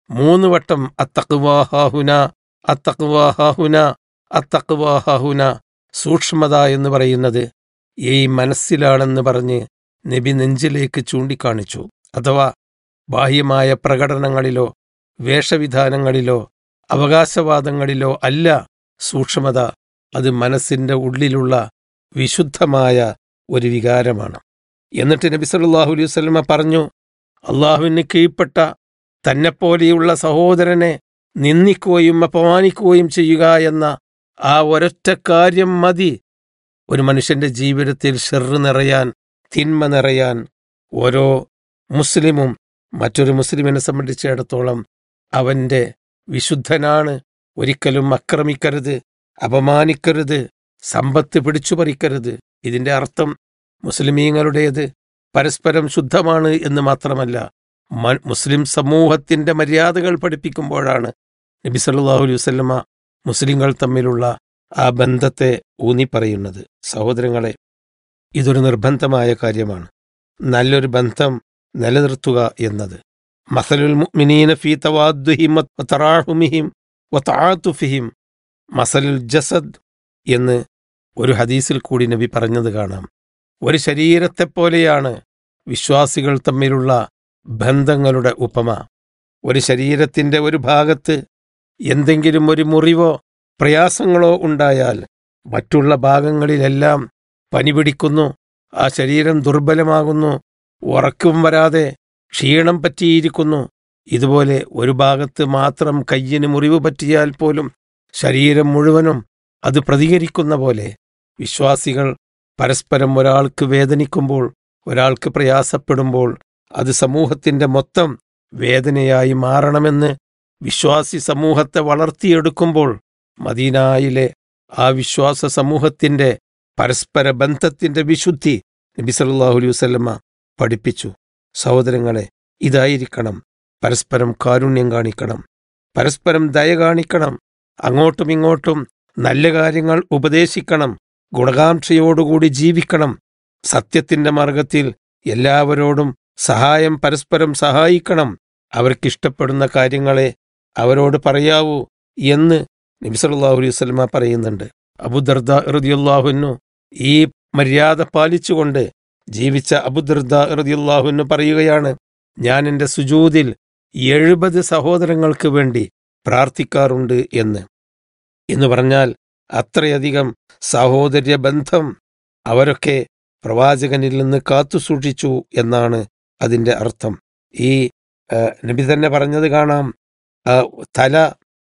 മൂന്ന് വട്ടം അത്തക്വാഹാഹുന അത്തക്വാഹാഹുന അത്തക്വാഹാഹുന സൂക്ഷ്മത എന്ന് പറയുന്നത് ഈ മനസ്സിലാണെന്ന് പറഞ്ഞ് നബി നെഞ്ചിലേക്ക് ചൂണ്ടിക്കാണിച്ചു അഥവാ ബാഹ്യമായ പ്രകടനങ്ങളിലോ വേഷവിധാനങ്ങളിലോ അവകാശവാദങ്ങളിലോ അല്ല സൂക്ഷ്മത അത് മനസ്സിന്റെ ഉള്ളിലുള്ള വിശുദ്ധമായ ഒരു വികാരമാണ് എന്നിട്ട് നബി സല്ലല്ലാഹു അലൈഹി വസല്ലമ പറഞ്ഞു അള്ളാഹുവിന് കീഴ്പ്പെട്ട തന്നെപ്പോലെയുള്ള സഹോദരനെ നിന്ദിക്കുകയും അപമാനിക്കുകയും ചെയ്യുക എന്ന ആ ഒരൊറ്റ കാര്യം മതി ഒരു മനുഷ്യന്റെ ജീവിതത്തിൽ ഷെറ് നിറയാൻ തിന്മ നിറയാൻ ഓരോ മുസ്ലിമും മറ്റൊരു മുസ്ലിമിനെ സംബന്ധിച്ചിടത്തോളം അവന്റെ വിശുദ്ധനാണ് ഒരിക്കലും ആക്രമിക്കരുത് അപമാനിക്കരുത് സമ്പത്ത് പിടിച്ചു പറിക്കരുത് ഇതിന്റെ അർത്ഥം മുസ്ലിമീങ്ങളുടേത് പരസ്പരം ശുദ്ധമാണ് എന്ന് മാത്രമല്ല മ- മുസ്ലിം സമൂഹത്തിന്റെ മര്യാദകൾ പഠിപ്പിക്കുമ്പോഴാണ് നബി സല്ലല്ലാഹു അലൈഹി വസല്ലമ മുസ്ലിങ്ങൾ തമ്മിലുള്ള ആ ബന്ധത്തെ ഊന്നി പറയുന്നത് സഹോദരങ്ങളെ ഇതൊരു നിർബന്ധമായ കാര്യമാണ് നല്ലൊരു ബന്ധം നിലനിർത്തുക എന്നത് മസലുൽ മുഅ്മിനീന ഫീ തവാദ്ദുഹിം വതറാഹുമിഹിം വതആതുഫിഹിം മസലുൽ ജസദ് എന്ന് ഒരു ഹദീസിൽ കൂടി നബി പറഞ്ഞത് കാണാം ഒരു ശരീരത്തെപ്പോലെയാണ് വിശ്വാസികൾ തമ്മിലുള്ള ബന്ധങ്ങളുടെ ഉപമ ഒരു ശരീരത്തിന്റെ ഒരു ഭാഗത്ത് എന്തെങ്കിലും ഒരു മുറിവോ പ്രയാസങ്ങളോ ഉണ്ടായാൽ മറ്റുള്ള ഭാഗങ്ങളിലെല്ലാം പനി പിടിക്കുന്നു ആ ശരീരം ദുർബലമാകുന്നു ഉറക്കം വരാതെ ക്ഷീണം പറ്റിയിരിക്കുന്നു ഇതുപോലെ ഒരു ഭാഗത്ത് മാത്രം കയ്യിന് മുറിവ് പറ്റിയാൽ പോലും ശരീരം മുഴുവനും അത് പ്രതികരിക്കുന്ന പോലെ വിശ്വാസികൾ പരസ്പരം ഒരാൾക്ക് വേദനിക്കുമ്പോൾ ഒരാൾക്ക് പ്രയാസപ്പെടുമ്പോൾ അത് സമൂഹത്തിന്റെ മൊത്തം വേദനയായി മാറണമെന്ന് വിശ്വാസി സമൂഹത്തെ വളർത്തിയെടുക്കുമ്പോൾ മദീനായിലെ ആ വിശ്വാസ സമൂഹത്തിന്റെ പരസ്പര ബന്ധത്തിന്റെ വിശുദ്ധി നബി സല്ലല്ലാഹു അലൈഹി വസല്ലമ പഠിപ്പിച്ചു സഹോദരങ്ങളെ ഇതായിരിക്കണം പരസ്പരം കാരുണ്യം കാണിക്കണം പരസ്പരം ദയ കാണിക്കണം അങ്ങോട്ടും ഇങ്ങോട്ടും നല്ല കാര്യങ്ങൾ ഉപദേശിക്കണം ഗുണകാംക്ഷയോടുകൂടി ജീവിക്കണം സത്യത്തിന്റെ മാർഗത്തിൽ എല്ലാവരോടും സഹായം പരസ്പരം സഹായിക്കണം അവർക്കിഷ്ടപ്പെടുന്ന കാര്യങ്ങളെ അവരോട് പറയാവൂ എന്ന് നബി സല്ലല്ലാഹു അലൈഹി വസല്ലമ പറയുന്നുണ്ട് അബുദർദ റളിയല്ലാഹുവിനു ഈ മര്യാദ പാലിച്ചുകൊണ്ട് ജീവിച്ച അബുദർദ റളിയല്ലാഹുവിനു പറയുകയാണ് ഞാൻ എൻ്റെ സുജൂദിൽ എഴുപത് സഹോദരങ്ങൾക്ക് വേണ്ടി പ്രാർത്ഥിക്കാറുണ്ട് എന്ന് എന്ന് പറഞ്ഞാൽ അത്രയധികം സഹോദര്യ ബന്ധം അവരൊക്കെ പ്രവാചകനിൽ നിന്ന് കാത്തുസൂക്ഷിച്ചു എന്നാണ് അതിന്റെ അർത്ഥം ഈ ആ, നബി തന്നെ പറഞ്ഞത് കാണാം ആ, തല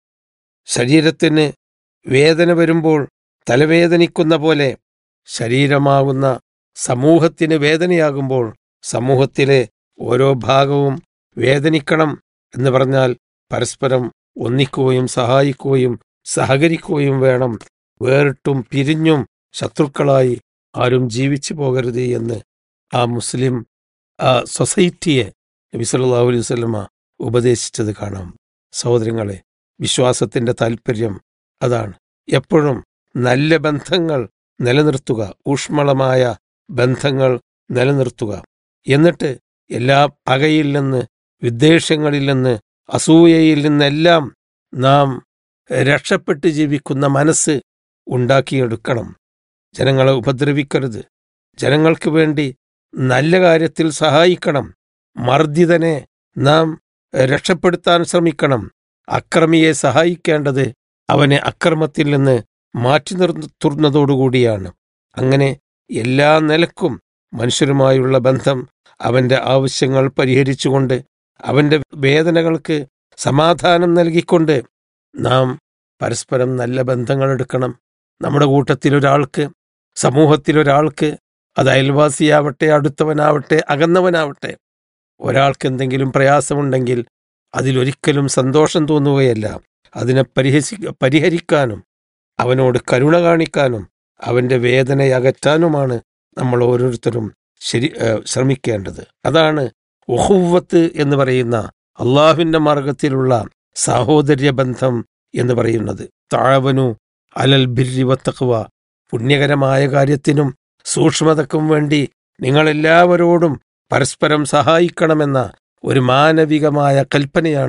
ശരീരത്തിന് വേദന വരുമ്പോൾ തലവേദനിക്കുന്ന പോലെ ശരീരമാകുന്ന സമൂഹത്തിന് വേദനയാകുമ്പോൾ സമൂഹത്തിലെ ഓരോ ഭാഗവും വേദനിക്കണം എന്ന് പറഞ്ഞാൽ പരസ്പരം ഒന്നിക്കുകയും സഹായിക്കുകയും സഹകരിക്കുകയും വേണം വേറിട്ടും പിരിഞ്ഞും ശത്രുക്കളായി ആരും ജീവിച്ചു പോകരുത് എന്ന് ആ മുസ്ലിം ആ സൊസൈറ്റിയെ നബി സല്ലല്ലാഹു അലൈഹി വസല്ലമ ഉപദേശിച്ചത് കാണാം സഹോദരങ്ങളെ വിശ്വാസത്തിന്റെ താല്പര്യം അതാണ് എപ്പോഴും നല്ല ബന്ധങ്ങൾ നിലനിർത്തുക ഊഷ്മളമായ ബന്ധങ്ങൾ നിലനിർത്തുക എന്നിട്ട് എല്ലാ പകയിൽ നിന്ന് വിദ്വേഷങ്ങളിൽ നിന്ന് അസൂയയിൽ നിന്നെല്ലാം നാം രക്ഷപ്പെട്ട് ജീവിക്കുന്ന മനസ്സ് ഉണ്ടാക്കിയെടുക്കണം ജനങ്ങളെ ഉപദ്രവിക്കരുത് ജനങ്ങൾക്ക് വേണ്ടി നല്ല കാര്യത്തിൽ സഹായിക്കണം മർദ്ദിതനെ നാം രക്ഷപ്പെടുത്താൻ ശ്രമിക്കണം അക്രമിയെ സഹായിക്കേണ്ടത് അവനെ അക്രമത്തിൽ നിന്ന് മാറ്റി നിർത്തുന്നതോടുകൂടിയാണ് അങ്ങനെ എല്ലാ നിലക്കും മനുഷ്യരുമായുള്ള ബന്ധം അവന്റെ ആവശ്യങ്ങൾ പരിഹരിച്ചുകൊണ്ട് അവന്റെ വേദനകൾക്ക് സമാധാനം നൽകിക്കൊണ്ട് നാം പരസ്പരം നല്ല ബന്ധങ്ങൾ എടുക്കണം നമ്മുടെ കൂട്ടത്തിൽ ഒരാൾക്ക് സമൂഹത്തിൽ ഒരാൾക്ക് അത് അയൽവാസിയാവട്ടെ അടുത്തവനാവട്ടെ അകന്നവനാവട്ടെ ഒരാൾക്ക് എന്തെങ്കിലും പ്രയാസമുണ്ടെങ്കിൽ അതിലൊരിക്കലും സന്തോഷം തോന്നുകയല്ല അതിനെ പരിഹസി പരിഹരിക്കാനും അവനോട് കരുണ കാണിക്കാനും അവന്റെ വേദനയകറ്റാനുമാണ് നമ്മൾ ഓരോരുത്തരും ശരി ഏഹ് ശ്രമിക്കേണ്ടത് അതാണ് ഒഹുവത്ത് എന്ന് പറയുന്ന അള്ളാഹുവിന്റെ മാർഗത്തിലുള്ള സാഹോദര്യ ബന്ധം എന്ന് പറയുന്നത് താഴവനു അലൽ ബിരി വത്തഖ്വ പുണ്യകരമായ കാര്യത്തിനും സൂക്ഷ്മതക്കും വേണ്ടി നിങ്ങളെല്ലാവരോടും പരസ്പരം സഹായിക്കണമെന്ന ഒരു മാനവികമായ കൽപ്പനയാണ്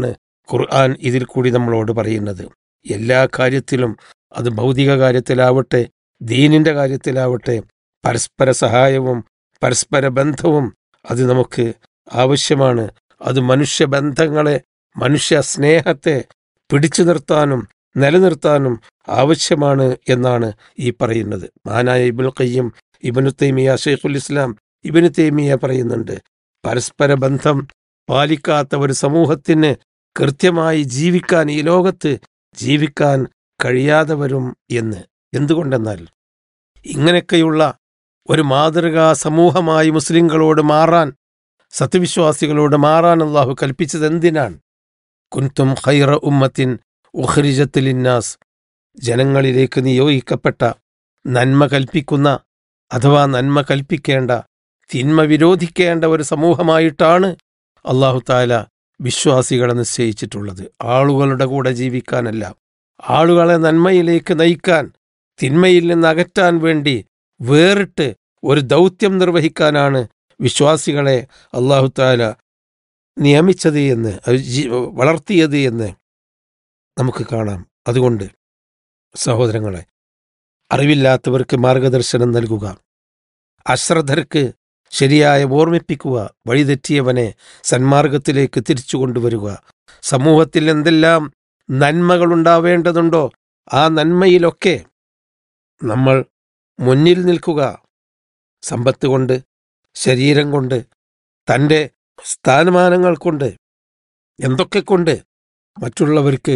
ഖുർആൻ ഇതിൽ കൂടി നമ്മളോട് പറയുന്നത് എല്ലാ കാര്യത്തിലും അത് ഭൗതിക കാര്യത്തിലാവട്ടെ ദീനിന്റെ കാര്യത്തിലാവട്ടെ പരസ്പര സഹായവും പരസ്പര ബന്ധവും അത് നമുക്ക് ആവശ്യമാണ് അത് മനുഷ്യബന്ധങ്ങളെ മനുഷ്യ സ്നേഹത്തെ പിടിച്ചു നിർത്താനും നിലനിർത്താനും ആവശ്യമാണ് എന്നാണ് ഈ പറയുന്നത് മഹാനായ ഇബുൽ ഖയ്യം ഇബനു തൈമിയ ഷെയ്ഖുൽ ഇസ്ലാം ഇബനു തൈമിയ പറയുന്നുണ്ട് പരസ്പര ബന്ധം പാലിക്കാത്ത ഒരു സമൂഹത്തിന് കൃത്യമായി ജീവിക്കാൻ ഈ ലോകത്ത് ജീവിക്കാൻ കഴിയാതെ വരും എന്ന് എന്തുകൊണ്ടെന്നാൽ ഇങ്ങനെയൊക്കെയുള്ള ഒരു മാതൃകാ സമൂഹമായി മുസ്ലിങ്ങളോട് മാറാൻ സത്യവിശ്വാസികളോട് മാറാൻ അള്ളാഹു കൽപ്പിച്ചത് എന്തിനാണ് കുൻതും ഖൈറ ഉമ്മത്തിൻ ഉഖ്രിജത്തിലിന്നാസ് ജനങ്ങളിലേക്ക് നിയോഗിക്കപ്പെട്ട നന്മ കൽപ്പിക്കുന്ന അഥവാ നന്മ കൽപ്പിക്കേണ്ട തിന്മ വിരോധിക്കേണ്ട ഒരു സമൂഹമായിട്ടാണ് അള്ളാഹു താല വിശ്വാസികളെ നിശ്ചയിച്ചിട്ടുള്ളത് ആളുകളുടെ കൂടെ ജീവിക്കാനല്ല ആളുകളെ നന്മയിലേക്ക് നയിക്കാൻ തിന്മയിൽ നിന്ന് അകറ്റാൻ വേണ്ടി വേറിട്ട് ഒരു ദൗത്യം നിർവഹിക്കാനാണ് വിശ്വാസികളെ അള്ളാഹു താല നിയമിച്ചത് എന്ന് അത് ജി- വളർത്തിയത് എന്ന് നമുക്ക് കാണാം അതുകൊണ്ട് സഹോദരങ്ങളെ അറിവില്ലാത്തവർക്ക് മാർഗദർശനം നൽകുക അശ്രദ്ധർക്ക് ശരിയായ ഓർമ്മിപ്പിക്കുക വഴിതെറ്റിയവനെ സന്മാർഗത്തിലേക്ക് തിരിച്ചു കൊണ്ടുവരിക സമൂഹത്തിൽ എന്തെല്ലാം നന്മകളുണ്ടാവേണ്ടതുണ്ടോ ആ നന്മയിലൊക്കെ നമ്മൾ മുന്നിൽ നിൽക്കുക സമ്പത്ത് കൊണ്ട് ശരീരം കൊണ്ട് തൻ്റെ സ്ഥാനമാനങ്ങൾ കൊണ്ട് എന്തൊക്കെ കൊണ്ട് മറ്റുള്ളവർക്ക്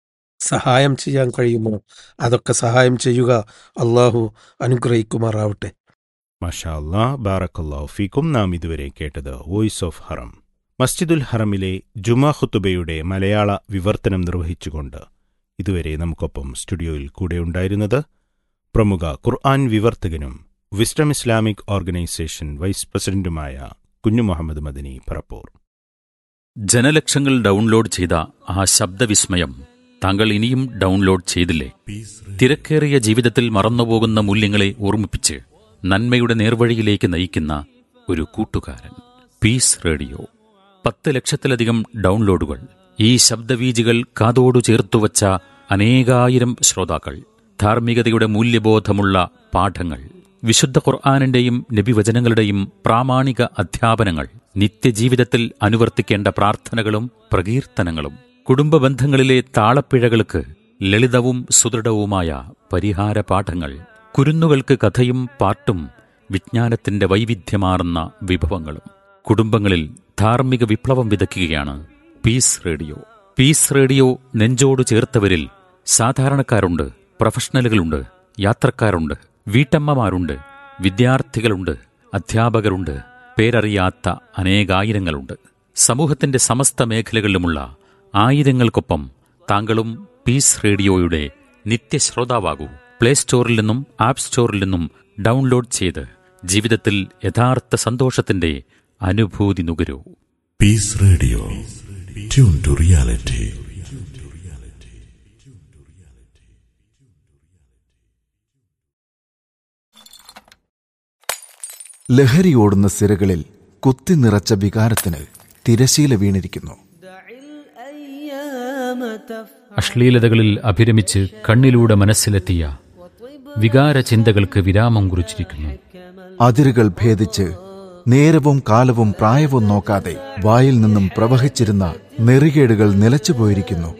സഹായം ചെയ്യാൻ കഴിയുമോ അതൊക്കെ സഹായം ചെയ്യുക അള്ളാഹു അനുഗ്രഹിക്കുമാറാവട്ടെ മഷാ അല്ലാ ബാറക്കല്ലാഹു ഫീക്കും നാം ഇതുവരെ കേട്ടത് വോയിസ് ഓഫ് ഹറം മസ്ജിദുൽ ഹറമിലെ ജുമാ ഖുത്തുബയുടെ മലയാള വിവർത്തനം നിർവഹിച്ചുകൊണ്ട് ഇതുവരെ നമുക്കൊപ്പം സ്റ്റുഡിയോയിൽ കൂടെയുണ്ടായിരുന്നത് പ്രമുഖ ഖുർആൻ വിവർത്തകനും വിസ്ഡം ഇസ്ലാമിക് ഓർഗനൈസേഷൻ വൈസ് പ്രസിഡന്റുമായ കുഞ്ഞു മുഹമ്മദ് മദനി പറപ്പൂർ ജനലക്ഷങ്ങൾ ഡൗൺലോഡ് ചെയ്ത ആ ശബ്ദവിസ്മയം താങ്കൾ ഇനിയും ഡൗൺലോഡ് ചെയ്തില്ലേ തിരക്കേറിയ ജീവിതത്തിൽ മറന്നുപോകുന്ന മൂല്യങ്ങളെ ഓർമ്മിപ്പിച്ച് നന്മയുടെ നേർവഴിയിലേക്ക് നയിക്കുന്ന ഒരു കൂട്ടുകാരൻ പീസ് റേഡിയോ പത്ത് ലക്ഷത്തിലധികം ഡൗൺലോഡുകൾ ഈ ശബ്ദവീജികൾ കാതോടു ചേർത്തുവച്ച അനേകായിരം ശ്രോതാക്കൾ ധാർമ്മികതയുടെ മൂല്യബോധമുള്ള പാഠങ്ങൾ വിശുദ്ധ ഖുർആാനിന്റെയും നബിവചനങ്ങളുടെയും പ്രാമാണിക അധ്യാപനങ്ങൾ നിത്യജീവിതത്തിൽ അനുവർത്തിക്കേണ്ട പ്രാർത്ഥനകളും പ്രകീർത്തനങ്ങളും കുടുംബ ബന്ധങ്ങളിലെ താളപ്പിഴകൾക്ക് ലളിതവും സുദൃഢവുമായ പരിഹാര പാഠങ്ങൾ കുരുന്നുകൾക്ക് കഥയും പാട്ടും വിജ്ഞാനത്തിന്റെ വൈവിധ്യമാർന്ന വിഭവങ്ങളും കുടുംബങ്ങളിൽ ധാർമ്മിക വിപ്ലവം വിതയ്ക്കുകയാണ് പീസ് റേഡിയോ പീസ് റേഡിയോ നെഞ്ചോട് ചേർത്തവരിൽ സാധാരണക്കാരുണ്ട് പ്രൊഫഷണലുകളുണ്ട് യാത്രക്കാരുണ്ട് വീട്ടമ്മമാരുണ്ട് വിദ്യാർത്ഥികളുണ്ട് അധ്യാപകരുണ്ട് പേരറിയാത്ത അനേകായിരങ്ങളുണ്ട് സമൂഹത്തിന്റെ സമസ്ത മേഖലകളിലുമുള്ള ആയിരങ്ങൾക്കൊപ്പം താങ്കളും പീസ് റേഡിയോയുടെ നിത്യശ്രോതാവാകൂ പ്ലേ സ്റ്റോറിൽ നിന്നും ആപ്പ് സ്റ്റോറിൽ നിന്നും ഡൗൺലോഡ് ചെയ്ത് ജീവിതത്തിൽ യഥാർത്ഥ സന്തോഷത്തിന്റെ അനുഭൂതി നുകരൂ Peace Radio. Tune to reality. ലഹരിയോടുന്ന സിരകളിൽ കുത്തി നിറച്ച വികാരത്തിന് തിരശീല വീണിരിക്കുന്നു അശ്ലീലതകളിൽ അഭിരമിച്ച് കണ്ണിലൂടെ മനസ്സിലെത്തിയ വികാര ചിന്തകൾക്ക് വിരാമം കുറിച്ചിരിക്കുന്നു അതിരുകൾ ഭേദിച്ച് നേരവും കാലവും പ്രായവും നോക്കാതെ വായിൽ നിന്നും പ്രവഹിച്ചിരുന്ന നെറികേടുകൾ നിലച്ചുപോയിരിക്കുന്നു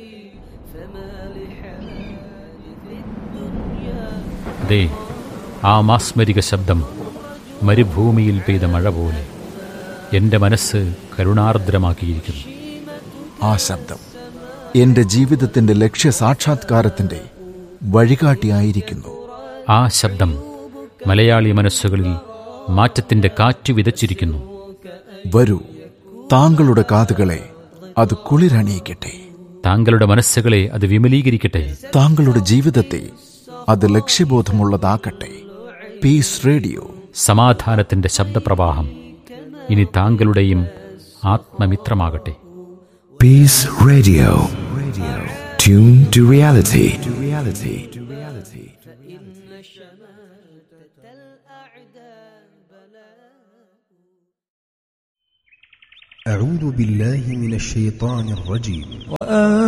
ദേ ആ മാസ്മരിക ശബ്ദം മരുഭൂമിയിൽ പെയ്ത മഴ പോലെ എന്റെ മനസ്സ് കരുണാർദ്രമാക്കിയിരിക്കുന്നു ആ ശബ്ദം എന്റെ ജീവിതത്തിന്റെ ലക്ഷ്യ സാക്ഷാത്കാരത്തിന്റെ വഴികാട്ടിയായിരിക്കുന്നു ആ ശബ്ദം മലയാളി മനസ്സുകളിൽ മാറ്റത്തിന്റെ കാറ്റ് വിതച്ചിരിക്കുന്നു വരൂ താങ്കളുടെ കാതുകളെ അത് കുളിരണിയിക്കട്ടെ താങ്കളുടെ മനസ്സുകളെ അത് വിമലീകരിക്കട്ടെ താങ്കളുടെ ജീവിതത്തെ അത് ലക്ഷ്യബോധമുള്ളതാക്കട്ടെ പീസ് റേഡിയോ സമാധാനത്തിന്റെ ശബ്ദപ്രവാഹം ഇനി താങ്കളുടെയും ആത്മമിത്രമാകട്ടെ Peace Radio. Radio. Tune to reality. To reality. To reality. أعوذ بالله من الشيطان الرجيم